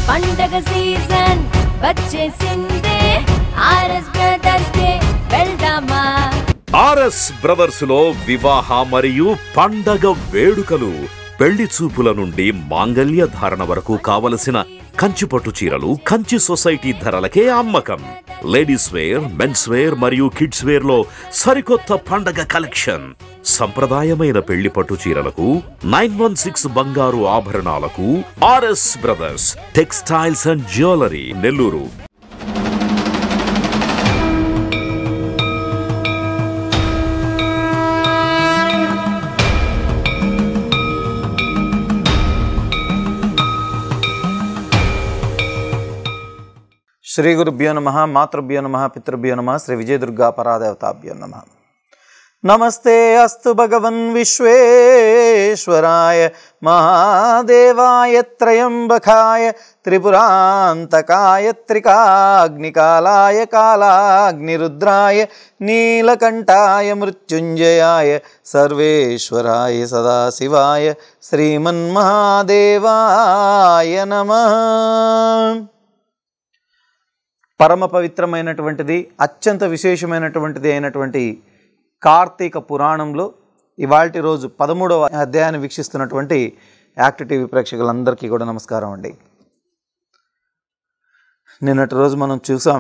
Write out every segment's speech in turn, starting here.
పండగ సీజన్ వచ్చేసిందే RS brothers డే వెళ్దామా ఆర్ఎస్ బ్రదర్స్ లో వివాహ మరియు పండగ వేడుకలు పెళ్లి చూపుల నుండి మాంగల్య ధారణ వరకు కావలసిన కంచి పట్టు చీరలు కంచి సొసైటీ ధరలకే అమ్మకం లేడీస్ వేర్ మెన్స్ వేర్ మరియు కిడ్స్ వేర్ లో సరికొత్త పండగ కలెక్షన్ సంప్రదాయమైన పెళ్లి పట్టు చీరలకు నైన్ వన్ సిక్స్ బంగారు ఆభరణాలకు RS brothers textiles and jewellery Nellore Shri గురుభ్యో నమ మాతృభ్యో నమ పితృభ్యో నమ శ్రీ విజయదుర్గా పరాదేవతాభ్యో నమ నమస్తే అస్తు భగవన్ విశ్వేశ్వరాయ మహాదేవాయ త్రయంబకాయ త్రిపురాంతకాయ త్రికాగ్నికాలాయ కాలాగ్నిరుద్రాయ నీలకంఠాయ మృత్యుంజయాయ సర్వేశ్వరాయ సదాశివాయ శ్రీమన్మహాదేవాయ నమః పరమ పవిత్రమైనటువంటిది అత్యంత విశేషమైనటువంటిది అయినటువంటి కార్తీక పురాణంలో ఇవాల్టి రోజు పదమూడవ అధ్యాయాన్ని వీక్షిస్తున్నటువంటి యాక్ట్ టీవీ ప్రేక్షకులందరికీ కూడా నమస్కారం అండి నిన్నటి రోజు మనం చూసాం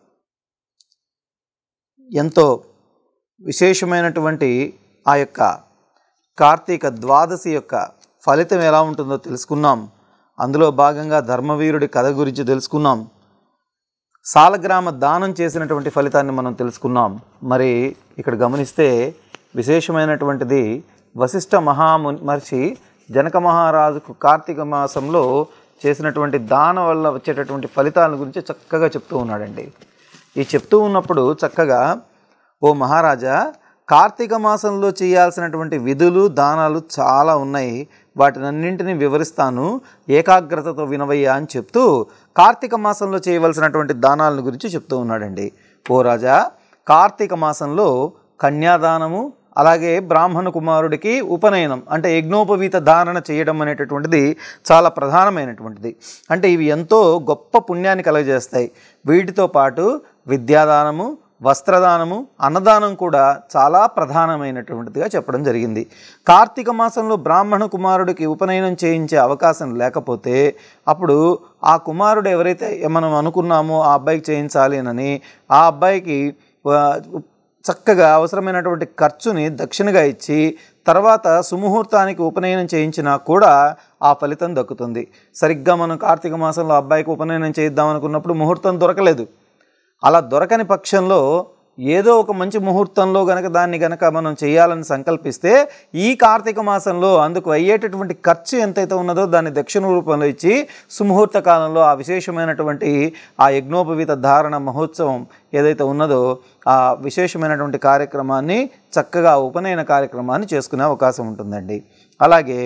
ఎంతో విశేషమైనటువంటి ఆ యొక్క కార్తీక ద్వాదశి యొక్క ఫలితం ఎలా ఉంటుందో తెలుసుకున్నాం అందులో భాగంగా ధర్మవీరుడి కథ గురించి తెలుసుకున్నాం సాలగ్రామ దానం చేసినటువంటి ఫలితాన్ని మనం తెలుసుకున్నాం మరి ఇక్కడ గమనిస్తే విశేషమైనటువంటిది వశిష్ఠ మహాము మహర్షి జనక మహారాజుకు కార్తీక మాసంలో చేసినటువంటి దానం వల్ల వచ్చేటటువంటి ఫలితాల గురించి చక్కగా చెప్తూ ఉన్నాడండి ఈ చెప్తూ ఉన్నప్పుడు చక్కగా ఓ మహారాజా కార్తీక మాసంలో చేయాల్సినటువంటి విధులు దానాలు చాలా ఉన్నాయి వాటినన్నింటినీ వివరిస్తాను ఏకాగ్రతతో వినవయ్యా అని చెప్తూ కార్తీక మాసంలో చేయవలసినటువంటి దానాల గురించి చెప్తూ ఉన్నాడండి ఓ రాజా కార్తీక మాసంలో కన్యాదానము అలాగే బ్రాహ్మణ కుమారుడికి ఉపనయనం అంటే యజ్ఞోపవీత ధారణ చేయడం అనేటటువంటిది చాలా ప్రధానమైనటువంటిది అంటే ఇవి ఎంతో గొప్ప పుణ్యాన్ని కలగజేస్తాయి వీటితో పాటు విద్యాదానము వస్త్రదానము అన్నదానం కూడా చాలా ప్రధానమైనటువంటిదిగా చెప్పడం జరిగింది కార్తీక మాసంలో బ్రాహ్మణ కుమారుడికి ఉపనయనం చేయించే అవకాశం లేకపోతే అప్పుడు ఆ కుమారుడు ఎవరైతే మనం అనుకున్నామో ఆ అబ్బాయికి చేయించాలి అని ఆ అబ్బాయికి ఆ, చక్కగా అవసరమైనటువంటి ఖర్చుని దక్షిణగా ఇచ్చి తర్వాత సుముహూర్తానికి ఉపనయనం చేయించినా కూడా ఆ ఫలితం దక్కుతుంది సరిగ్గా మనం కార్తీక మాసంలో అబ్బాయికి ఉపనయనం చేయిద్దాం అనుకున్నప్పుడు ముహూర్తం దొరకలేదు అలా దొరకని పక్షంలో ఏదో ఒక మంచి ముహూర్తంలో గనక దాన్ని గనక మనం చేయాలని సంకల్పిస్తే ఈ కార్తీక మాసంలో అందుకు అయ్యేటటువంటి ఖర్చు ఎంతైతే ఉన్నదో దాన్ని దక్షిణ రూపంలో ఇచ్చి సుముహూర్త కాలంలో ఆ విశేషమైనటువంటి ఆ యజ్ఞోపవీత ధారణ మహోత్సవం ఏదైతే ఉన్నదో ఆ విశేషమైనటువంటి కార్యక్రమాన్ని చక్కగా ఉపనయన కార్యక్రమాన్ని చేసుకునే అవకాశం ఉంటుందండి అలాగే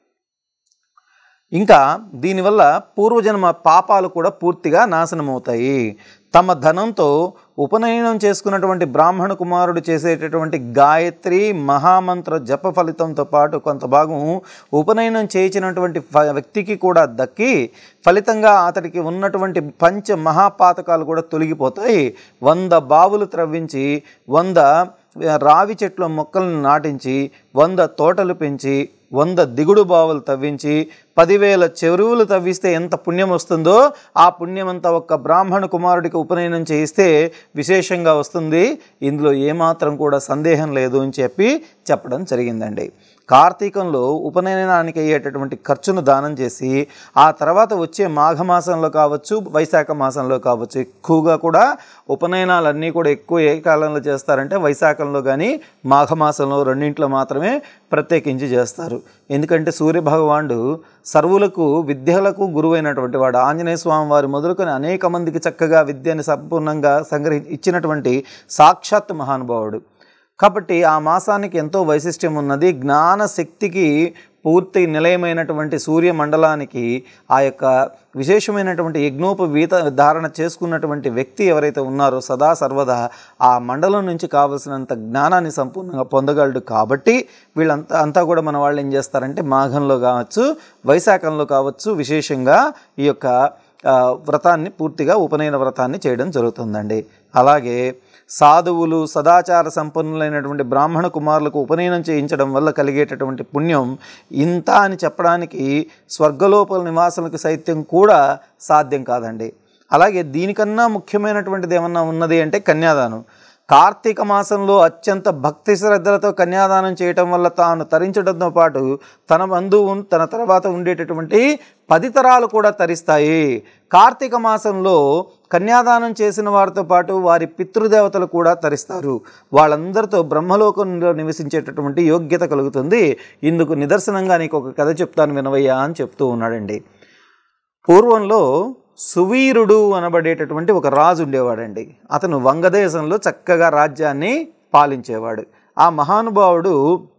ఇంకా దీనివల్ల పూర్వజన్మ పాపాలు కూడా పూర్తిగా నాశనమవుతాయి తమ ధనంతో ఉపనయనం చేసుకున్నటువంటి బ్రాహ్మణ కుమారుడు చేసేటటువంటి గాయత్రి మహామంత్ర జప ఫలితంతో పాటు కొంత భాగం ఉపనయనం చేయించినటువంటి ఫ- వ్యక్తికి కూడా దక్కి ఫలితంగా అతడికి ఉన్నటువంటి పంచ మహాపాతకాలు కూడా తొలగిపోతాయి వంద బావులు త్రవ్వించి వంద రావి చెట్ల మొక్కలను నాటించి వంద తోటలు పెంచి వంద దిగుడు బావులు తవ్వించి పదివేల చెరువులు తవ్విస్తే ఎంత పుణ్యం వస్తుందో ఆ పుణ్యమంతా ఒక్క బ్రాహ్మణ కుమారుడికి ఉపనయనం చేయిస్తే విశేషంగా వస్తుంది ఇందులో ఏమాత్రం కూడా సందేహం లేదు అని చెప్పి చెప్పడం జరిగిందండి కార్తీకంలో ఉపనయనానికి అయ్యేటటువంటి ఖర్చును దానం చేసి ఆ తర్వాత వచ్చే మాఘమాసంలో కావచ్చు వైశాఖ మాసంలో కావచ్చు ఎక్కువగా కూడా ఉపనయనాలన్నీ కూడా ఎక్కువ ఏ కాలంలో చేస్తారంటే వైశాఖంలో కానీ మాఘమాసంలో రెండింట్లో మాత్రమే ప్రత్యేకించి చేస్తారు ఎందుకంటే సూర్య భగవానుడు సర్వులకు విద్యలకు గురువైనటువంటి వాడు ఆంజనేయ స్వామి వారి మొదలుకొని అనేక మందికి చక్కగా విద్యని సంపూర్ణంగా సంగ్రహి ఇచ్చినటువంటి సాక్షాత్ మహానుభావుడు కాబట్టి ఆ మాసానికి ఎంతో వైశిష్ట్యం ఉన్నది జ్ఞాన శక్తికి పూర్తి నిలయమైనటువంటి సూర్యమండలానికి ఆ యొక్క విశేషమైనటువంటి యజ్ఞోపవీత ధారణ చేసుకున్నటువంటి వ్యక్తి ఎవరైతే ఉన్నారో సదా సర్వదా ఆ మండలం నుంచి కావలసినంత జ్ఞానాన్ని సంపూర్ణంగా పొందగలడు కాబట్టి వీళ్ళంతా అంతా కూడా మన వాళ్ళు ఏం చేస్తారంటే మాఘంలో కావచ్చు వైశాఖంలో కావచ్చు విశేషంగా ఈ యొక్క ఆ, వ్రతాన్ని పూర్తిగా ఉపనయన వ్రతాన్ని చేయడం జరుగుతుందండి అలాగే సాధువులు సదాచార సంపన్నులైనటువంటి బ్రాహ్మణ కుమారులకు ఉపనయనం చేయించడం వల్ల కలిగేటటువంటి పుణ్యం ఇంత అని చెప్పడానికి స్వర్గలోపల నివాసులకు సైత్యం కూడా సాధ్యం కాదండి అలాగే దీనికన్నా ముఖ్యమైనటువంటిది ఏమన్నా ఉన్నది అంటే కన్యాదానం కార్తీక మాసంలో అత్యంత భక్తి శ్రద్ధలతో కన్యాదానం చేయటం వల్ల తాను తరించడంతో పాటు తన బంధువు తన తర్వాత ఉండేటటువంటి పది తరాలు కూడా తరిస్తాయి కార్తీక మాసంలో కన్యాదానం చేసిన వారితో పాటు వారి పితృదేవతలు కూడా తరిస్తారు వాళ్ళందరితో బ్రహ్మలోకంలో నివసించేటటువంటి యోగ్యత కలుగుతుంది ఇందుకు నిదర్శనంగా నీకు ఒక కథ చెప్తాను వినవయ్యా అని చెప్తూ ఉన్నాడండి పూర్వంలో సువీరుడు అనబడేటటువంటి ఒక రాజు ఉండేవాడండి అతను వంగదేశంలో చక్కగా రాజ్యాన్ని పాలించేవాడు ఆ మహానుభావుడు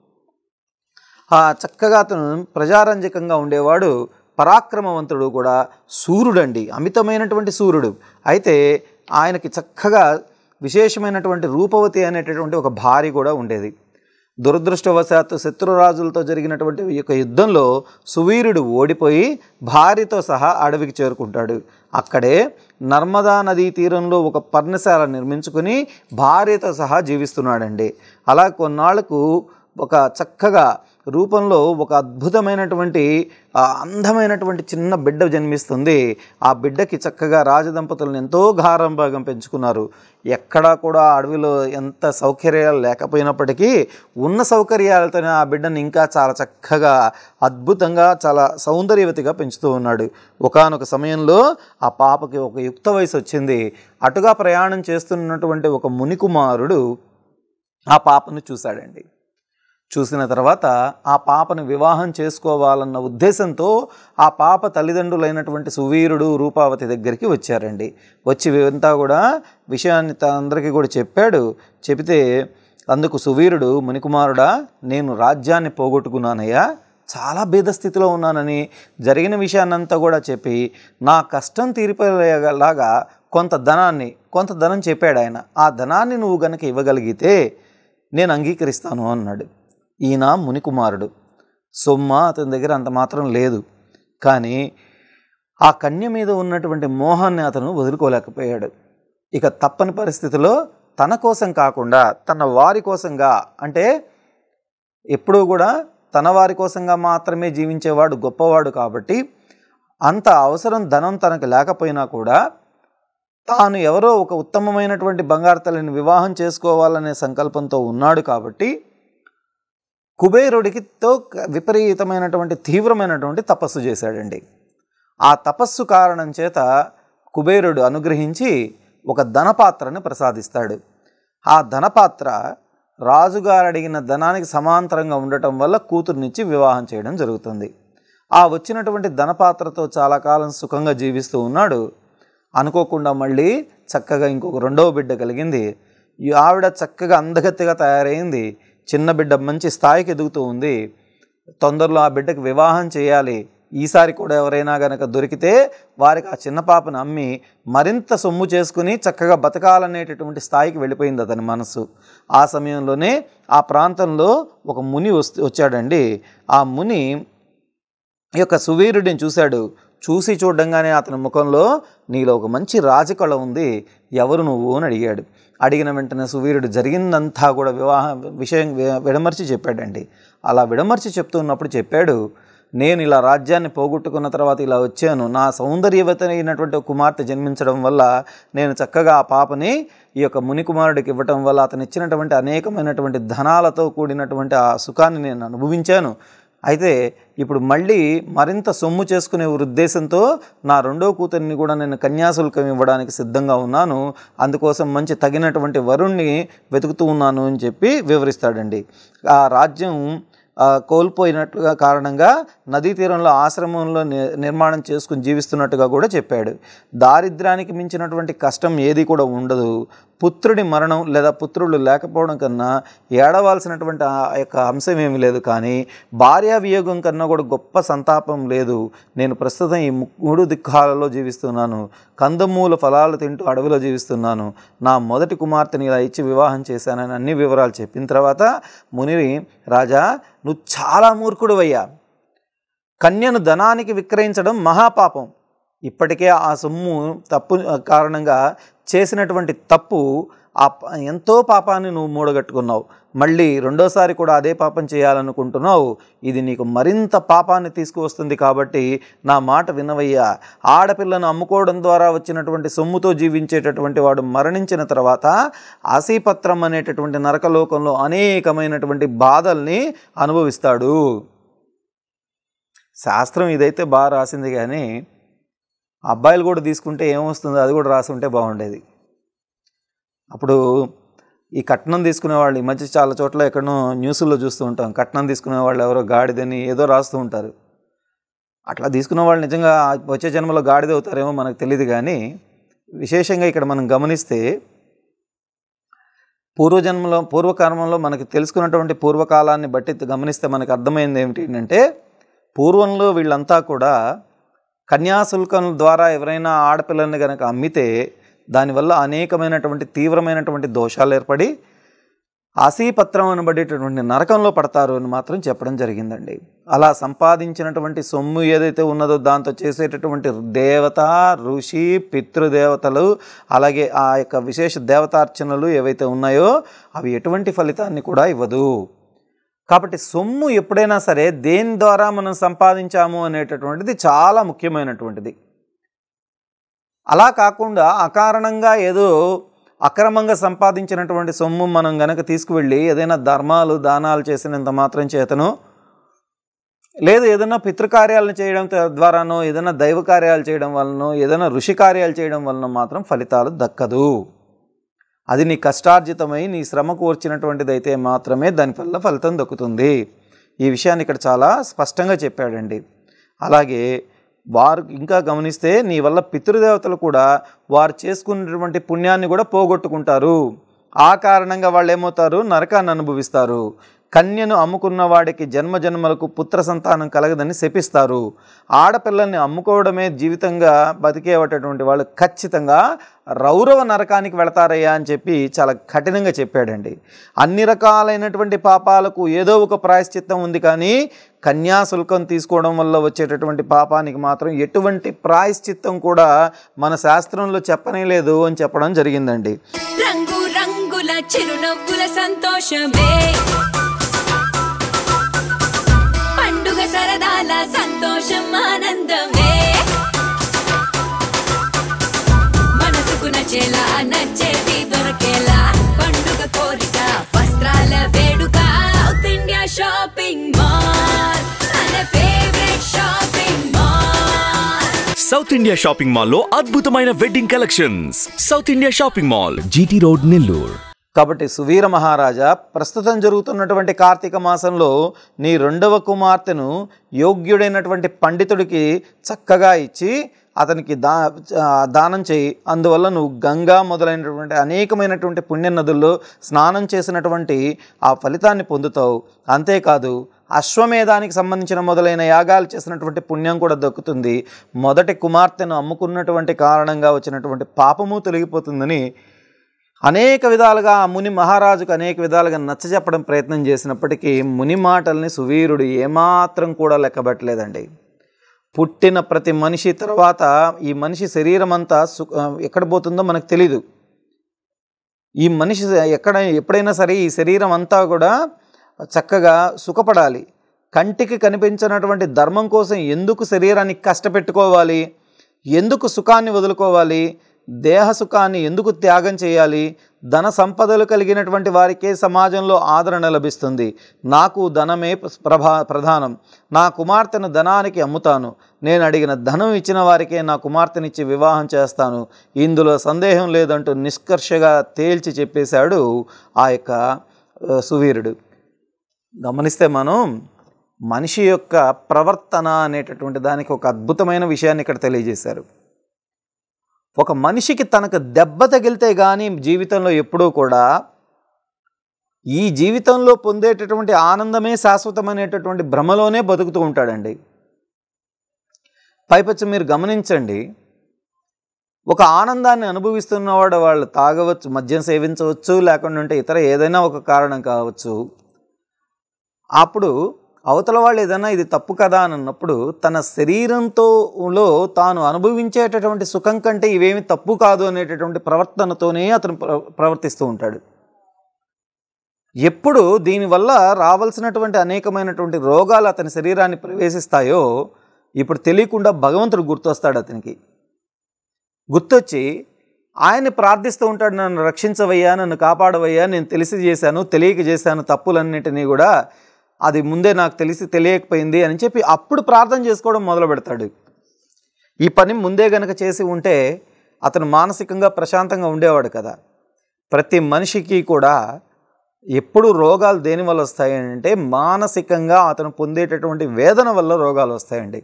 ఆ చక్కగా అతను ప్రజారంజకంగా ఉండేవాడు పరాక్రమవంతుడు కూడా సూర్యుడండి అమితమైనటువంటి సూర్యుడు అయితే ఆయనకి చక్కగా విశేషమైనటువంటి రూపవతి అనేటటువంటి ఒక భార్య కూడా ఉండేది దురదృష్టవశాత్తు శత్రురాజులతో జరిగినటువంటి ఈ యొక్క యుద్ధంలో సువీరుడు ఓడిపోయి భార్యతో సహా అడవికి చేరుకుంటాడు అక్కడే నర్మదా నదీ తీరంలో ఒక పర్ణశాల నిర్మించుకుని భార్యతో సహా జీవిస్తున్నాడండి అలా కొన్నాళ్లకు ఒక చక్కగా రూపంలో ఒక అద్భుతమైనటువంటి ఆ, అందమైనటువంటి చిన్న బిడ్డ జన్మిస్తుంది ఆ బిడ్డకి చక్కగా రాజదంపతులను ఎంతో గారంభాగం పెంచుకున్నారు ఎక్కడా కూడా ఆ అడవిలో ఎంత సౌకర్యాలు లేకపోయినప్పటికీ ఉన్న సౌకర్యాలతోనే ఆ బిడ్డను ఇంకా చాలా చక్కగా అద్భుతంగా చాలా సౌందర్యవతిగా పెంచుతూ ఉన్నాడు ఒకానొక సమయంలో ఆ పాపకి ఒక యుక్త వయసు వచ్చింది అటుగా ప్రయాణం చేస్తున్నటువంటి ఒక మునికుమారుడు ఆ పాపను చూశాడండి చూసిన తర్వాత ఆ పాపను వివాహం చేసుకోవాలన్న ఉద్దేశంతో ఆ పాప తల్లిదండ్రులైనటువంటి సువీరుడు రూపావతి దగ్గరికి వచ్చారండి వచ్చి అంతా కూడా విషయాన్ని త- అందరికీ కూడా చెప్పాడు చెబితే అందుకు సువీరుడు మునికుమారుడా నేను రాజ్యాన్ని పోగొట్టుకున్నానయ్యా చాలా భేద స్థితిలో ఉన్నానని జరిగిన విషయాన్నంతా కూడా చెప్పి నా కష్టం తీరిపోయేలాగా కొంత ధనాన్ని కొంత ధనం చెప్పాడు ఆయన ఆ ధనాన్ని నువ్వు గనక ఇవ్వగలిగితే నేను అంగీకరిస్తాను అన్నాడు ఈయన మునికుమారుడు సొమ్మ అతని దగ్గర అంత మాత్రం లేదు కానీ ఆ కన్య మీద ఉన్నటువంటి మోహాన్ని అతను వదులుకోలేకపోయాడు ఇక తప్పని పరిస్థితిలో తన కోసం కాకుండా తన వారి కోసంగా అంటే ఎప్పుడూ కూడా తన వారి కోసంగా మాత్రమే జీవించేవాడు గొప్పవాడు కాబట్టి అంత అవసరం ధనం తనకు లేకపోయినా కూడా తాను ఎవరో ఒక ఉత్తమమైనటువంటి బంగారు తల్లిని వివాహం చేసుకోవాలనే సంకల్పంతో ఉన్నాడు కాబట్టి కుబేరుడికితో విపరీతమైనటువంటి తీవ్రమైనటువంటి తపస్సు చేశాడండి ఆ తపస్సు కారణం చేత కుబేరుడు అనుగ్రహించి ఒక ధనపాత్రను ప్రసాదిస్తాడు ఆ ధనపాత్ర రాజుగారు అడిగిన ధనానికి సమాంతరంగా ఉండటం వల్ల కూతుర్నిచ్చి వివాహం చేయడం జరుగుతుంది ఆ వచ్చినటువంటి ధనపాత్రతో చాలా కాలం సుఖంగా జీవిస్తూ ఉన్నాడు అనుకోకుండా మళ్ళీ చక్కగా ఇంకొక రెండవ బిడ్డ కలిగింది ఈ ఆవిడ చక్కగా అందగత్తెగా తయారైంది చిన్న బిడ్డ మంచి స్థాయికి ఎదుగుతూ ఉంది తొందరలో ఆ బిడ్డకి వివాహం చేయాలి ఈసారి కూడా ఎవరైనా గనక దొరికితే వారికి ఆ చిన్న పాపను అమ్మి మరింత సొమ్ము చేసుకుని చక్కగా బతకాలనేటటువంటి స్థాయికి వెళ్ళిపోయింది అతని మనసు ఆ సమయంలోనే ఆ ప్రాంతంలో ఒక ముని వస్తు వచ్చాడండి ఆ ముని ఈ యొక్క సువీరుడిని చూశాడు చూసి చూడంగానే అతని ముఖంలో నీలో ఒక మంచి రాజకళ ఉంది ఎవరు నువ్వు అని అడిగాడు అడిగిన వెంటనే సువీరుడు జరిగిందంతా కూడా వివాహ విషయం వి- విడమర్చి చెప్పాడండి అలా విడమర్చి చెప్తున్నప్పుడు చెప్పాడు నేను ఇలా రాజ్యాన్ని పోగొట్టుకున్న తర్వాత ఇలా వచ్చాను నా సౌందర్యవతి అయినటువంటి ఒక కుమార్తె జన్మించడం వల్ల నేను చక్కగా ఆ పాపని ఈ యొక్క ముని కుమారుడికి ఇవ్వటం వల్ల అతను ఇచ్చినటువంటి అనేకమైనటువంటి ధనాలతో కూడినటువంటి ఆ సుఖాన్ని నేను అనుభవించాను అయితే ఇప్పుడు మళ్ళీ మరింత సొమ్ము చేసుకునే ఉద్దేశంతో నా రెండో కూతురిని కూడా నేను కన్యాశుల్కం ఇవ్వడానికి సిద్ధంగా ఉన్నాను అందుకోసం మంచి తగినటువంటి వరుణ్ణి వెతుకుతూ ఉన్నాను అని చెప్పి వివరిస్తాడండి ఆ రాజ్యం ఆ, కోల్పోయినట్లుగా కారణంగా నదీ తీరంలో ఆశ్రమంలో ని- నిర్మాణం చేసుకుని జీవిస్తున్నట్టుగా కూడా చెప్పాడు దారిద్ర్యానికి మించినటువంటి కష్టం ఏది కూడా ఉండదు పుత్రుడి మరణం లేదా పుత్రులు లేకపోవడం కన్నా ఏడవాల్సినటువంటి ఆ యొక్క అంశం ఏమీ లేదు కానీ భార్యా వియోగం కన్నా కూడా గొప్ప సంతాపం లేదు నేను ప్రస్తుతం ఈ ము- మూడు దిక్కాలలో జీవిస్తున్నాను కందమూల ఫలాలు తింటూ అడవిలో జీవిస్తున్నాను నా మొదటి కుమార్తెని ఇలా ఇచ్చి వివాహం చేశానని అన్ని వివరాలు చెప్పిన తర్వాత ముని రాజా నువ్వు చాలా మూర్ఖుడు అయ్యా కన్యను ధనానికి విక్రయించడం మహాపాపం ఇప్పటికే ఆ సొమ్ము తప్పు కారణంగా చేసినటువంటి తప్పు ఆ ప- ఎంతో పాపాన్ని నువ్వు మూడగట్టుకున్నావు మళ్ళీ రెండోసారి కూడా అదే పాపం చేయాలనుకుంటున్నావు ఇది నీకు మరింత పాపాన్ని తీసుకువస్తుంది కాబట్టి నా మాట వినవయ్యా ఆడపిల్లను అమ్ముకోవడం ద్వారా వచ్చినటువంటి సొమ్ముతో జీవించేటటువంటి వాడు మరణించిన తర్వాత ఆశీపత్రం అనేటటువంటి నరకలోకంలో అనేకమైనటువంటి బాధల్ని అనుభవిస్తాడు శాస్త్రం ఇదైతే బాగా రాసింది కానీ అబ్బాయిలు కూడా తీసుకుంటే ఏమొస్తుందో అది కూడా రాసి ఉంటే బాగుండేది అప్పుడు ఈ కట్నం తీసుకునే వాళ్ళు ఈ మధ్య చాలా చోట్ల ఎక్కడనో న్యూస్లో చూస్తూ ఉంటాం కట్నం తీసుకునే వాళ్ళు ఎవరో గాడిదని ఏదో రాస్తూ ఉంటారు అట్లా తీసుకున్న వాళ్ళు నిజంగా వచ్చే జన్మలో గాడిద అవుతారేమో మనకు తెలియదు కానీ విశేషంగా ఇక్కడ మనం గమనిస్తే పూర్వజన్మలో పూర్వకర్మంలో మనకి తెలుసుకున్నటువంటి పూర్వకాలాన్ని బట్టి గమనిస్తే మనకు అర్థమైంది ఏమిటి అంటే పూర్వంలో వీళ్ళంతా కూడా కన్యాశుల్కం ద్వారా ఎవరైనా ఆడపిల్లల్ని కనుక అమ్మితే దానివల్ల అనేకమైనటువంటి తీవ్రమైనటువంటి దోషాలు ఏర్పడి ఆశీపత్రం అనబడేటటువంటి నరకంలో పడతారు అని మాత్రం చెప్పడం జరిగిందండి అలా సంపాదించినటువంటి సొమ్ము ఏదైతే ఉన్నదో దాంతో చేసేటటువంటి దేవత ఋషి పితృదేవతలు అలాగే ఆ యొక్క విశేష దేవతార్చనలు ఏవైతే ఉన్నాయో అవి ఎటువంటి ఫలితాన్ని కూడా ఇవ్వదు కాబట్టి సొమ్ము ఎప్పుడైనా సరే దేని ద్వారా మనం సంపాదించాము అనేటటువంటిది చాలా ముఖ్యమైనటువంటిది అలా కాకుండా అకారణంగా ఏదో అక్రమంగా సంపాదించినటువంటి సొమ్ము మనం గనక తీసుకువెళ్ళి ఏదైనా ధర్మాలు దానాలు చేసినంత మాత్రం చేతను లేదు ఏదైనా పితృకార్యాలను చేయడం త- ద్వారానో ఏదైనా దైవ కార్యాలు చేయడం వలనో ఏదైనా ఋషి కార్యాలు చేయడం వలన మాత్రం ఫలితాలు దక్కదు అది నీ కష్టార్జితమై నీ శ్రమ కూర్చినటువంటిది అయితే మాత్రమే దానివల్ల ఫలితం దక్కుతుంది ఈ విషయాన్ని ఇక్కడ చాలా స్పష్టంగా చెప్పాడండి అలాగే వారు ఇంకా గమనిస్తే నీ వల్ల పితృదేవతలు కూడా వారు చేసుకున్నటువంటి పుణ్యాన్ని కూడా పోగొట్టుకుంటారు ఆ కారణంగా వాళ్ళు ఏమవుతారు నరకాన్ని అనుభవిస్తారు కన్యను అమ్ముకున్న వాడికి జన్మ జన్మలకు పుత్ర సంతానం కలగదని శపిస్తారు ఆడపిల్లల్ని అమ్ముకోవడమే జీవితంగా బతికేటటువంటి వాళ్ళు ఖచ్చితంగా రౌరవ నరకానికి వెళతారయ్యా అని చెప్పి చాలా కఠినంగా చెప్పాడండి అన్ని రకాలైనటువంటి పాపాలకు ఏదో ఒక ప్రాయశ్చిత్తం ఉంది కానీ కన్యాశుల్కం తీసుకోవడం వల్ల వచ్చేటటువంటి పాపానికి మాత్రం ఎటువంటి ప్రాయశ్చిత్తం కూడా మన శాస్త్రంలో చెప్పనే లేదు అని చెప్పడం జరిగిందండి రంగు రంగుల చిరునవ్వుల సంతోషమే పండుగ సరదాల సంతోషం ఆనందమే మనసుకు నచ్చేలా నచ్చేది దొరకేలా పండుగ కోరిక వస్త్రాల వేడుక సౌత్ ఇండియా షాపింగ్ మాల్ మన favourite shopping mall South India shopping mall లో అద్భుతమైన wedding collections South India shopping mall GT road Nellore కాబట్టి సువీర మహారాజా ప్రస్తుతం జరుగుతున్నటువంటి కార్తీక మాసంలో నీ రెండవ కుమార్తెను యోగ్యుడైనటువంటి పండితుడికి చక్కగా ఇచ్చి అతనికి దా ఆ, దానం చేయి అందువల్ల నువ్వు గంగా మొదలైనటువంటి అనేకమైనటువంటి పుణ్య నదుల్లో స్నానం చేసినటువంటి ఆ ఫలితాన్ని పొందుతావు అంతేకాదు అశ్వమేధానికి సంబంధించిన మొదలైన యాగాలు చేసినటువంటి పుణ్యం కూడా దక్కుతుంది మొదటి కుమార్తెను అమ్ముకున్నటువంటి కారణంగా వచ్చినటువంటి పాపము తొలగిపోతుందని అనేక విధాలుగా ఆ ముని మహారాజుకు అనేక విధాలుగా నచ్చజెప్పడం ప్రయత్నం చేసినప్పటికీ ముని మాటల్ని సువీరుడు ఏమాత్రం కూడా లెక్కబట్టలేదండి పుట్టిన ప్రతి మనిషి తర్వాత ఈ మనిషి శరీరం అంతా సు ఎక్కడ పోతుందో మనకు తెలీదు ఈ మనిషి ఎక్కడ ఎప్పుడైనా సరే ఈ శరీరం అంతా కూడా చక్కగా సుఖపడాలి కంటికి కనిపించినటువంటి ధర్మం కోసం ఎందుకు శరీరాన్ని కష్టపెట్టుకోవాలి ఎందుకు సుఖాన్ని వదులుకోవాలి దేహ సుఖాన్ని ఎందుకు త్యాగం చేయాలి ధన సంపదలు కలిగినటువంటి వారికే సమాజంలో ఆదరణ లభిస్తుంది నాకు ధనమే ప్రభా ప్రధానం నా కుమార్తెను ధనానికి అమ్ముతాను నేను అడిగిన ధనం ఇచ్చిన వారికే నా కుమార్తెనిచ్చి వివాహం చేస్తాను ఇందులో సందేహం లేదంటూ నిష్కర్షగా తేల్చి చెప్పేశాడు ఆ యొక్క ఆ, సువీరుడు గమనిస్తే మనం మనిషి యొక్క ప్రవర్తన అనేటటువంటి దానికి ఒక అద్భుతమైన విషయాన్ని ఇక్కడ తెలియజేశారు ఒక మనిషికి తనకు దెబ్బ తగిలితే కానీ జీవితంలో ఎప్పుడూ కూడా ఈ జీవితంలో పొందేటటువంటి ఆనందమే శాశ్వతమైనటువంటి భ్రమలోనే బతుకుతూ ఉంటాడండి పైపచ్చి మీరు గమనించండి ఒక ఆనందాన్ని అనుభవిస్తున్నవాడు వాళ్ళు తాగవచ్చు మద్యం సేవించవచ్చు లేకుండా ఉంటే ఇతర ఏదైనా ఒక కారణం కావచ్చు అప్పుడు అవతల వాళ్ళు ఏదైనా ఇది తప్పు కదా అని అన్నప్పుడు తన శరీరంతో లో తాను అనుభవించేటటువంటి సుఖం కంటే ఇవేమి తప్పు కాదు అనేటటువంటి ప్రవర్తనతోనే అతను ప్ర- ప్రవర్తిస్తూ ఉంటాడు ఎప్పుడు దీనివల్ల రావాల్సినటువంటి అనేకమైనటువంటి రోగాలు అతని శరీరాన్ని ప్రవేశిస్తాయో ఇప్పుడు తెలియకుండా భగవంతుడు గుర్తొస్తాడు అతనికి గుర్తొచ్చి ఆయన్ని ప్రార్థిస్తూ ఉంటాడు నన్ను రక్షించవయ్యా నన్ను కాపాడవయ్యా నేను తెలిసి చేశాను తెలియక చేశాను తప్పులన్నిటినీ కూడా అది ముందే నాకు తెలిసి తెలియకపోయింది అని చెప్పి అప్పుడు ప్రార్థన చేసుకోవడం మొదలు పెడతాడు ఈ పని ముందే గనక చేసి ఉంటే అతను మానసికంగా ప్రశాంతంగా ఉండేవాడు కదా ప్రతి మనిషికి కూడా ఎప్పుడు రోగాలు దేని వల్ల వస్తాయంటే మానసికంగా అతను పొందేటటువంటి వేదన వల్ల రోగాలు వస్తాయండి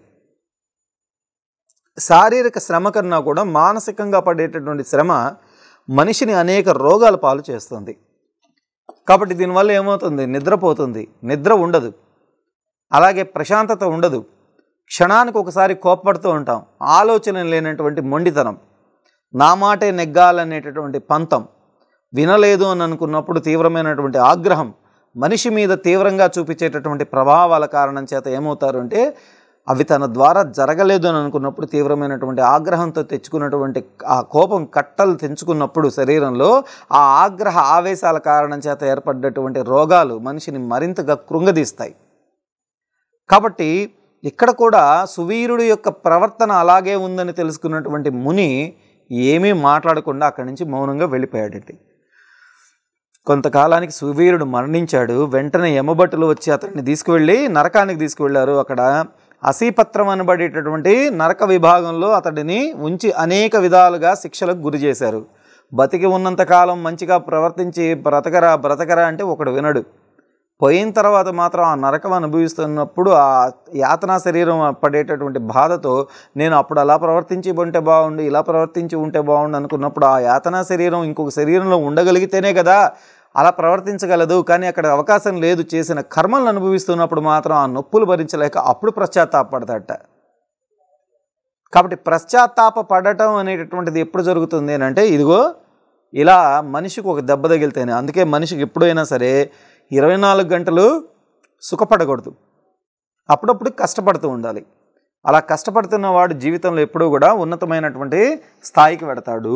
శారీరక శ్రమ కన్నా కూడా మానసికంగా పడేటటువంటి శ్రమ మనిషిని అనేక రోగాల పాలు చేస్తుంది కాబట్టి దీనివల్ల ఏమవుతుంది నిద్రపోతుంది నిద్ర ఉండదు అలాగే ప్రశాంతత ఉండదు క్షణానికి ఒకసారి కోప్పడుతూ ఉంటాం ఆలోచన లేనటువంటి మొండితనం నా మాటే నెగ్గాలనేటటువంటి పంతం వినలేదు అని అనుకున్నప్పుడు తీవ్రమైనటువంటి ఆగ్రహం మనిషి మీద తీవ్రంగా చూపించేటటువంటి ప్రభావాల కారణం చేత ఏమవుతారు అంటే అవి తన ద్వారా జరగలేదు అని అనుకున్నప్పుడు తీవ్రమైనటువంటి ఆగ్రహంతో తెచ్చుకున్నటువంటి ఆ కోపం కట్టలు తెంచుకున్నప్పుడు శరీరంలో ఆ ఆగ్రహ ఆవేశాల కారణం చేత ఏర్పడ్డటువంటి రోగాలు మనిషిని మరింతగా కృంగదీస్తాయి కాబట్టి ఇక్కడ కూడా సువీరుడు యొక్క ప్రవర్తన అలాగే ఉందని తెలుసుకున్నటువంటి ముని ఏమీ మాట్లాడకుండా అక్కడి నుంచి మౌనంగా వెళ్ళిపోయాడండి కొంతకాలానికి సువీరుడు మరణించాడు వెంటనే యమభట్టులు వచ్చి అతన్ని తీసుకువెళ్ళి నరకానికి తీసుకువెళ్ళారు అక్కడ అసీపత్రం అనబడేటటువంటి నరక విభాగంలో అతడిని ఉంచి అనేక విధాలుగా శిక్షలకు గురి చేశారు బతికి ఉన్నంతకాలం మంచిగా ప్రవర్తించి బ్రతకరా బ్రతకరా అంటే ఒకడు వినడు పోయిన తర్వాత మాత్రం ఆ నరకం అనుభవిస్తున్నప్పుడు ఆ యాతనా శరీరం పడేటటువంటి బాధతో నేను అప్పుడు అలా ప్రవర్తించి ఉంటే బాగుండు ఇలా ప్రవర్తించి ఉంటే బాగుండు అనుకున్నప్పుడు ఆ యాతనా శరీరం ఇంకొక శరీరంలో ఉండగలిగితేనే కదా అలా ప్రవర్తించగలదు కానీ అక్కడ అవకాశం లేదు చేసిన కర్మలను అనుభవిస్తున్నప్పుడు మాత్రం ఆ నొప్పులు భరించలేక అప్పుడు పశ్చాత్తాపడతాట కాబట్టి పశ్చాత్తాప పడటం అనేటటువంటిది ఎప్పుడు జరుగుతుంది అని అంటే ఇదిగో ఇలా మనిషికి ఒక దెబ్బ తగిలితేనే అందుకే మనిషికి ఎప్పుడైనా సరే ఇరవై నాలుగు గంటలు సుఖపడకూడదు అప్పుడప్పుడు కష్టపడుతూ ఉండాలి అలా కష్టపడుతున్న వాడు జీవితంలో ఎప్పుడూ కూడా ఉన్నతమైనటువంటి స్థాయికి వెడతాడు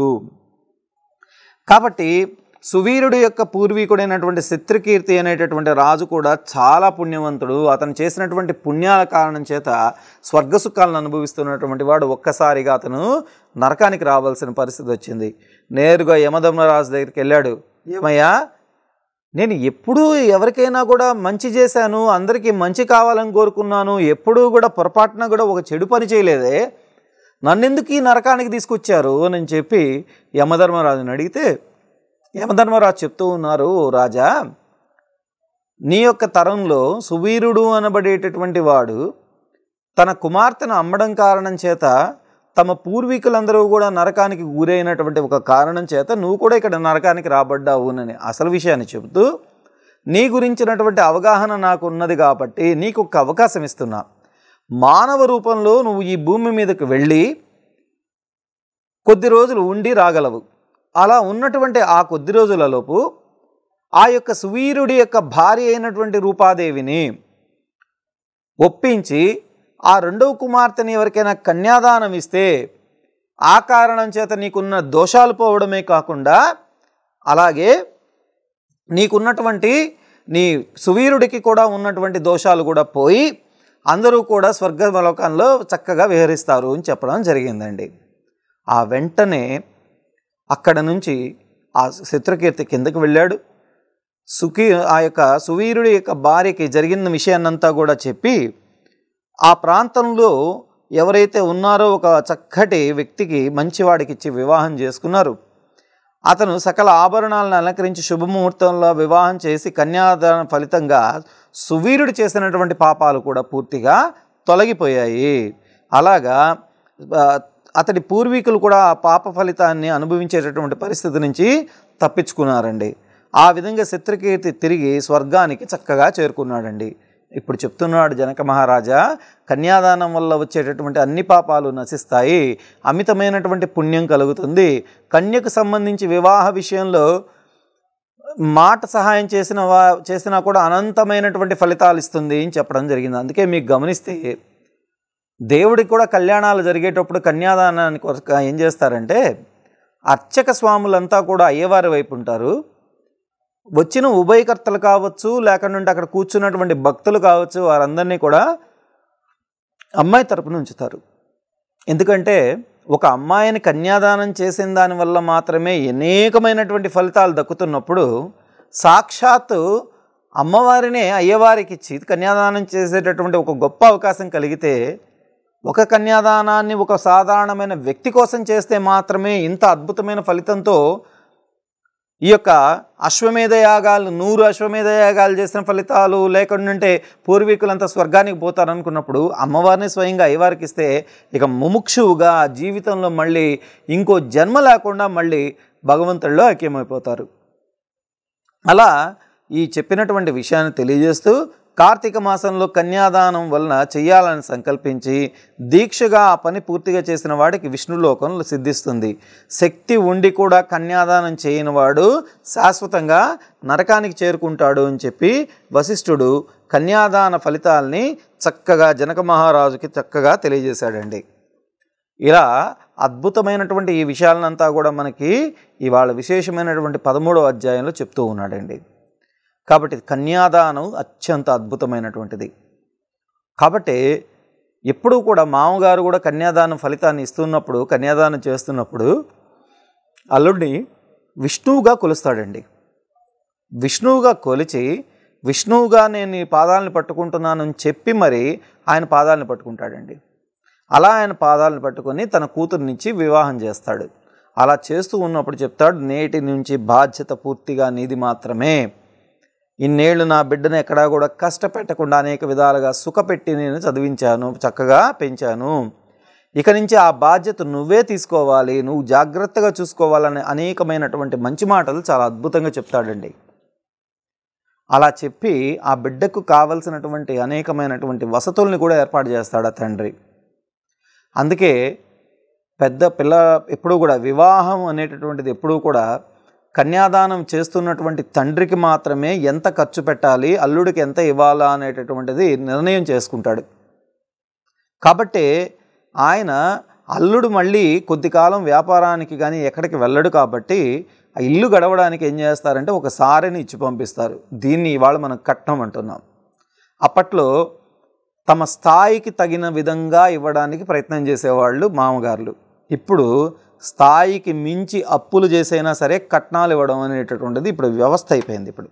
కాబట్టి సువీరుడు యొక్క పూర్వీకుడైనటువంటి శత్రుకీర్తి అనేటటువంటి రాజు కూడా చాలా పుణ్యవంతుడు అతను చేసినటువంటి పుణ్యాల కారణం చేత స్వర్గ సుఖాలను అనుభవిస్తున్నటువంటి వాడు ఒక్కసారిగా అతను నరకానికి రావాల్సిన పరిస్థితి వచ్చింది నేరుగా యమధర్మరాజు దగ్గరికి వెళ్ళాడు ఏమయ్యా నేను ఎప్పుడూ ఎవరికైనా కూడా మంచి చేశాను అందరికీ మంచి కావాలని కోరుకున్నాను ఎప్పుడూ కూడా పొరపాటున కూడా ఒక చెడు పని చేయలేదే నన్నెందుకు ఈ నరకానికి తీసుకొచ్చారు అని చెప్పి యమధర్మరాజుని అడిగితే యమధర్మరాజు చెప్తూ ఉన్నారు "ఓ రాజా నీ యొక్క తరంలో సువీరుడు అనబడేటటువంటి వాడు తన కుమార్తెను అమ్మడం కారణం చేత తమ పూర్వీకులందరూ కూడా నరకానికి గురైనటువంటి ఒక కారణం చేత నువ్వు కూడా ఇక్కడ నరకానికి రాబడ్డావు అని అసలు విషయాన్ని చెబుతూ నీ గురించినటువంటి అవగాహన నాకు ఉన్నది కాబట్టి నీకు ఒక అవకాశం ఇస్తున్నా మానవ రూపంలో నువ్వు ఈ భూమి మీదకు వెళ్ళి కొద్ది రోజులు ఉండి రాగలవు అలా ఉన్నటువంటి ఆ కొద్ది రోజులలోపు ఆ యొక్క సువీరుడి యొక్క భార్య అయినటువంటి రూపాదేవిని ఒప్పించి ఆ రెండవ కుమార్తెని ఎవరికైనా కన్యాదానం ఇస్తే ఆ కారణం చేత నీకున్న దోషాలు పోవడమే కాకుండా అలాగే నీకున్నటువంటి నీ సువీరుడికి కూడా ఉన్నటువంటి దోషాలు కూడా పోయి అందరూ కూడా స్వర్గలోకంలో చక్కగా విహరిస్తారు అని చెప్పడం జరిగిందండి ఆ వెంటనే అక్కడ నుంచి ఆ శత్రుకీర్తి కిందకి వెళ్ళాడు సుఖీ ఆ యొక్క సువీరుడి యొక్క భార్యకి జరిగిన విషయాన్నంతా కూడా చెప్పి ఆ ప్రాంతంలో ఎవరైతే ఉన్నారో ఒక చక్కటి వ్యక్తికి మంచివాడికి ఇచ్చి వివాహం చేసుకున్నారు అతను సకల ఆభరణాలను అలంకరించి శుభముహూర్తంలో వివాహం చేసి కన్యాదాన ఫలితంగా సువీరుడు చేసినటువంటి పాపాలు కూడా పూర్తిగా తొలగిపోయాయి అలాగా ఆ, అతడి పూర్వీకులు కూడా ఆ పాప ఫలితాన్ని అనుభవించేటటువంటి పరిస్థితి నుంచి తప్పించుకున్నారండి ఆ విధంగా శత్రుకీర్తి తిరిగి స్వర్గానికి చక్కగా చేరుకున్నాడండి ఇప్పుడు చెప్తున్నాడు జనక మహారాజా కన్యాదానం వల్ల వచ్చేటటువంటి అన్ని పాపాలు నశిస్తాయి అమితమైనటువంటి పుణ్యం కలుగుతుంది కన్యకు సంబంధించి వివాహ విషయంలో మాట సహాయం చేసిన వా చేసినా కూడా అనంతమైనటువంటి ఫలితాలు ఇస్తుంది అని చెప్పడం జరిగింది అందుకే మీకు గమనిస్తే దేవుడికి కూడా కళ్యాణాలు జరిగేటప్పుడు కన్యాదానానికి కొరక ఏం చేస్తారంటే అర్చక స్వాములంతా కూడా అయ్యవారి వైపు ఉంటారు వచ్చిన ఉభయకర్తలు కావచ్చు లేకుంటే అక్కడ కూర్చున్నటువంటి భక్తులు కావచ్చు వారందరినీ కూడా అమ్మాయి తరపున ఉంచుతారు ఎందుకంటే ఒక అమ్మాయిని కన్యాదానం చేసిన దానివల్ల మాత్రమే అనేకమైనటువంటి ఫలితాలు దక్కుతున్నప్పుడు సాక్షాత్తు అమ్మవారినే అయ్యవారికి ఇచ్చి కన్యాదానం చేసేటటువంటి ఒక గొప్ప అవకాశం కలిగితే ఒక కన్యాదానాన్ని ఒక సాధారణమైన వ్యక్తి కోసం చేస్తే మాత్రమే ఇంత అద్భుతమైన ఫలితంతో ఈ యొక్క అశ్వమేధ యాగాలు నూరు అశ్వమేధ యాగాలు చేసిన ఫలితాలు లేకుంటే పూర్వీకులంతా స్వర్గానికి పోతారనుకున్నప్పుడు అమ్మవారిని స్వయంగా అయ్యవారికి ఇస్తే ఇక ముముక్షువుగా జీవితంలో మళ్ళీ ఇంకో జన్మ లేకుండా మళ్ళీ భగవంతుడిలో ఐక్యమైపోతారు అలా ఈ చెప్పినటువంటి విషయాన్ని తెలియజేస్తూ కార్తీక మాసంలో కన్యాదానం వలన చెయ్యాలని సంకల్పించి దీక్షగా ఆ పని పూర్తిగా చేసిన వాడికి విష్ణులోకంలో సిద్ధిస్తుంది శక్తి ఉండి కూడా కన్యాదానం చేయని వాడు శాశ్వతంగా నరకానికి చేరుకుంటాడు అని చెప్పి వశిష్ఠుడు కన్యాదాన ఫలితాల్ని చక్కగా జనక మహారాజుకి చక్కగా తెలియజేశాడండి ఇలా అద్భుతమైనటువంటి ఈ విషయాలనంతా కూడా మనకి ఇవాళ విశేషమైనటువంటి పదమూడవ అధ్యాయంలో చెప్తూ ఉన్నాడండి కాబట్టి కన్యాదానం అత్యంత అద్భుతమైనటువంటిది కాబట్టి ఎప్పుడూ కూడా మామగారు కూడా కన్యాదానం ఫలితాన్ని ఇస్తున్నప్పుడు కన్యాదానం చేస్తున్నప్పుడు అల్లుడిని విష్ణువుగా కొలుస్తాడండి విష్ణువుగా కొలిచి విష్ణువుగా నేను ఈ పాదాలను పట్టుకుంటున్నానని చెప్పి మరి ఆయన పాదాలను పట్టుకుంటాడండి అలా ఆయన పాదాలను పట్టుకొని తన కూతురునిచ్చి వివాహం చేస్తాడు అలా చేస్తూ ఉన్నప్పుడు చెప్తాడు నేటి నుంచి బాధ్యత పూర్తిగా నీది మాత్రమే ఇన్నేళ్ళు నా బిడ్డను ఎక్కడా కూడా కష్టపెట్టకుండా అనేక విధాలుగా సుఖపెట్టి నేను చదివించాను చక్కగా పెంచాను ఇక నుంచి ఆ బాధ్యత నువ్వే తీసుకోవాలి నువ్వు జాగ్రత్తగా చూసుకోవాలనే అనేకమైనటువంటి మంచి మాటలు చాలా అద్భుతంగా చెప్తాడండి అలా చెప్పి ఆ బిడ్డకు కావలసినటువంటి అనేకమైనటువంటి వసతుల్ని కూడా ఏర్పాటు చేస్తాడు ఆ తండ్రి అందుకే పెద్ద పిల్ల ఎప్పుడూ కూడా వివాహం అనేటటువంటిది ఎప్పుడూ కూడా కన్యాదానం చేస్తున్నటువంటి తండ్రికి మాత్రమే ఎంత ఖర్చు పెట్టాలి అల్లుడికి ఎంత ఇవ్వాలా అనేటటువంటిది నిర్ణయం చేసుకుంటాడు కాబట్టి ఆయన అల్లుడు మళ్ళీ కొద్ది కాలం వ్యాపారానికి కానీ ఎక్కడికి వెళ్ళడు కాబట్టి ఆ ఇల్లు గడవడానికి ఏం చేస్తారంటే ఒక సారెని ఇచ్చి పంపిస్తారు దీన్ని ఇవాళ మనం కట్నం అంటున్నాం అప్పట్లో తమ స్థాయికి తగిన విధంగా ఇవ్వడానికి ప్రయత్నం చేసేవాళ్ళు మామగారులు ఇప్పుడు స్థాయికి మించి అప్పులు చేసైనా సరే కట్నాలు ఇవ్వడం అనేటటువంటిది ఇప్పుడు వ్యవస్థ అయిపోయింది ఇప్పుడు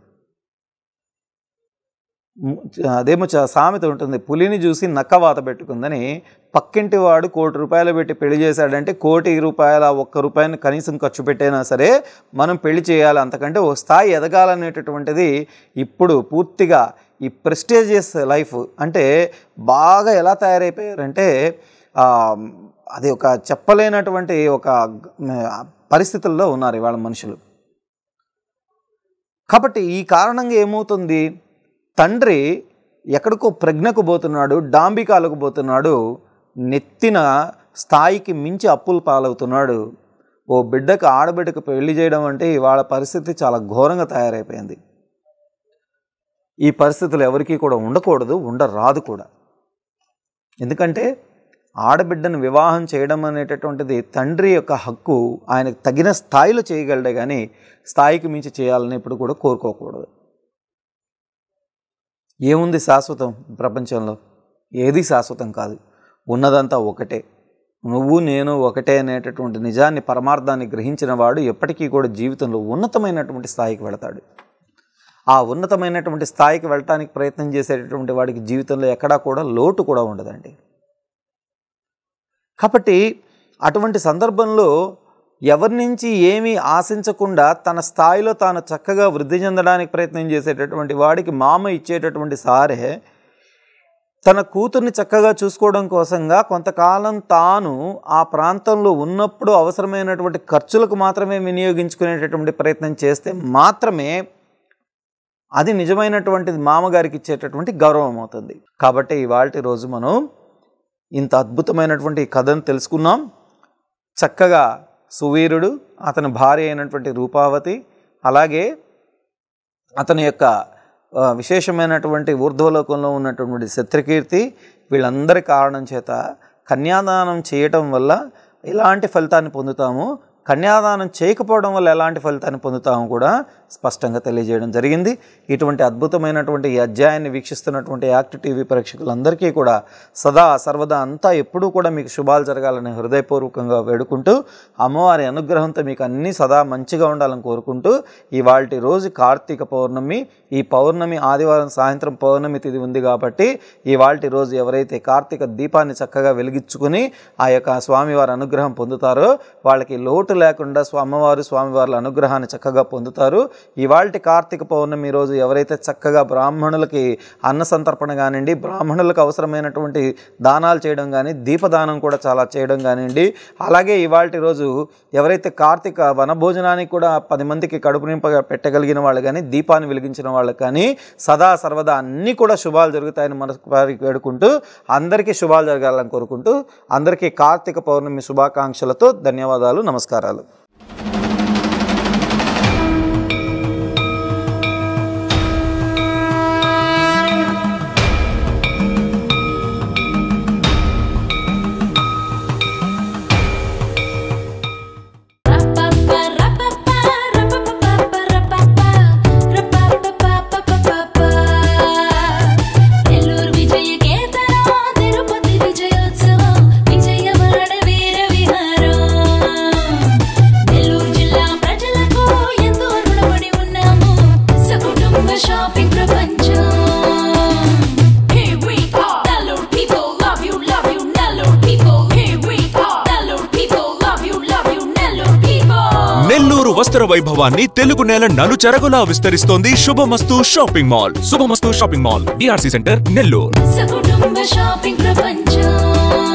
ము- అదేమో చా- సామెత ఉంటుంది పులిని చూసి నక్కవాత పెట్టుకుందని పక్కింటి వాడు కోటి రూపాయలు పెట్టి పెళ్లి చేశాడంటే కోటి రూపాయల ఒక్క రూపాయిని కనీసం ఖర్చు పెట్టైనా సరే మనం పెళ్లి చేయాలి అంతకంటే ఓ స్థాయి ఎదగాలనేటటువంటిది ఇప్పుడు పూర్తిగా ఈ ప్రెస్టేజియస్ లైఫ్ అంటే బాగా ఎలా తయారైపోయారంటే ఆ, అది ఒక చెప్పలేనటువంటి ఒక మ, పరిస్థితుల్లో ఉన్నారు ఇవాళ మనుషులు కాబట్టి ఈ కారణంగా ఏమవుతుంది తండ్రి ఎక్కడికో ప్రజ్ఞకు పోతున్నాడు డాంబికాలకు పోతున్నాడు నెత్తిన స్థాయికి మించి అప్పులు పాలవుతున్నాడు ఓ బిడ్డకు ఆడబిడ్డకు పెళ్లి చేయడం అంటే ఇవాళ పరిస్థితి చాలా ఘోరంగా తయారైపోయింది ఈ పరిస్థితులు ఎవరికీ కూడా ఉండకూడదు ఉండరాదు కూడా ఎందుకంటే ఆడబిడ్డను వివాహం చేయడం అనేటటువంటిది తండ్రి యొక్క హక్కు ఆయనకు తగిన స్థాయిలో చేయగలడే కానీ స్థాయికి మించి చేయాలని ఇప్పుడు కూడా కోరుకోకూడదు ఏముంది శాశ్వతం ప్రపంచంలో ఏది శాశ్వతం కాదు ఉన్నదంతా ఒకటే నువ్వు నేను ఒకటే అనేటటువంటి నిజాన్ని పరమార్థాన్ని గ్రహించిన వాడు ఎప్పటికీ కూడా జీవితంలో ఉన్నతమైనటువంటి స్థాయికి వెళతాడు ఆ ఉన్నతమైనటువంటి స్థాయికి వెళ్ళటానికి ప్రయత్నం చేసేటటువంటి వాడికి జీవితంలో ఎక్కడా కూడా లోటు కూడా ఉండదండి కాబట్టి అటువంటి సందర్భంలో ఎవరి నుంచి ఏమీ ఆశించకుండా తన స్థాయిలో తాను చక్కగా వృద్ధి చెందడానికి ప్రయత్నం చేసేటటువంటి వాడికి మామ ఇచ్చేటటువంటి సారే తన కూతుర్ని చక్కగా చూసుకోవడం కోసంగా కొంతకాలం తాను ఆ ప్రాంతంలో ఉన్నప్పుడు అవసరమైనటువంటి ఖర్చులకు మాత్రమే వినియోగించుకునేటటువంటి ప్రయత్నం చేస్తే మాత్రమే అది నిజమైనటువంటిది మామగారికి ఇచ్చేటటువంటి గౌరవం అవుతుంది కాబట్టి ఇవాళ రోజు మనం ఇంత అద్భుతమైనటువంటి కథను తెలుసుకున్నాం చక్కగా సువీరుడు అతని భార్య అయినటువంటి రూపావతి అలాగే అతని యొక్క ఆ, విశేషమైనటువంటి ఊర్ధ్వలోకంలో ఉన్నటువంటి శత్రుకీర్తి వీళ్ళందరి కారణం చేత కన్యాదానం చేయటం వల్ల ఎలాంటి ఫలితాన్ని పొందుతామో కన్యాదానం చేయకపోవడం వల్ల ఎలాంటి ఫలితాన్ని పొందుతామో కూడా స్పష్టంగా తెలియజేయడం జరిగింది ఇటువంటి అద్భుతమైనటువంటి ఈ అధ్యాయాన్ని వీక్షిస్తున్నటువంటి యాక్ట్ టీవీ ప్రేక్షకులందరికీ కూడా సదా సర్వదా అంతా ఎప్పుడూ కూడా మీకు శుభాలు జరగాలని హృదయపూర్వకంగా వేడుకుంటూ అమ్మవారి అనుగ్రహంతో మీకు అన్నీ సదా మంచిగా ఉండాలని కోరుకుంటూ ఇవాళ రోజు కార్తీక పౌర్ణమి ఈ పౌర్ణమి ఆదివారం సాయంత్రం పౌర్ణమి తిథి ఉంది కాబట్టి ఇవాళ రోజు ఎవరైతే కార్తీక దీపాన్ని చక్కగా వెలిగించుకుని ఆ యొక్క స్వామివారి అనుగ్రహం పొందుతారో వాళ్ళకి లోటు లేకుండా స్వ- అమ్మవారు స్వామివార్ల అనుగ్రహాన్ని చక్కగా పొందుతారు ఇవాళ కార్తీక పౌర్ణమి రోజు ఎవరైతే చక్కగా బ్రాహ్మణులకి అన్న సంతర్పణ కానివ్వండి బ్రాహ్మణులకు అవసరమైనటువంటి దానాలు చేయడం కానీ దీపదానం కూడా చాలా చేయడం కానివ్వండి అలాగే ఇవాళ రోజు ఎవరైతే కార్తీక వనభోజనానికి కూడా పది మందికి కడుపు నింపగా పెట్టగలిగిన వాళ్ళు కానీ దీపాన్ని వెలిగించిన వాళ్ళకి కానీ సదా సర్వదా అన్నీ కూడా శుభాలు జరుగుతాయని మనసు వారికి వేడుకుంటూ అందరికీ శుభాలు జరగాలని కోరుకుంటూ అందరికీ కార్తీక పౌర్ణమి శుభాకాంక్షలతో ధన్యవాదాలు నమస్కారాలు నెల్లూరు విజయ కేతనం తిరుపతి విజయోత్సవం విజయవరణ వీర విహారం నెల్లూరు జిల్లా ప్రజలకు ఎంతో రుణపడి ఉన్నాము సకుటుంబ షాపింగ్ ప్రపంచం Here we are, Nellore people love you, love you, Nellore people. Here we are, Nellore people love you, love you, Nellore people. Nellore వస్త్ర వైభవాన్ని తెలుగు నేల నలుచెరగులా విస్తరిస్తోంది Shubhamastu shopping mall Shubhamastu shopping mall DRC centre Nellore సకుటుంబ షాపింగ్ ప్రపంచం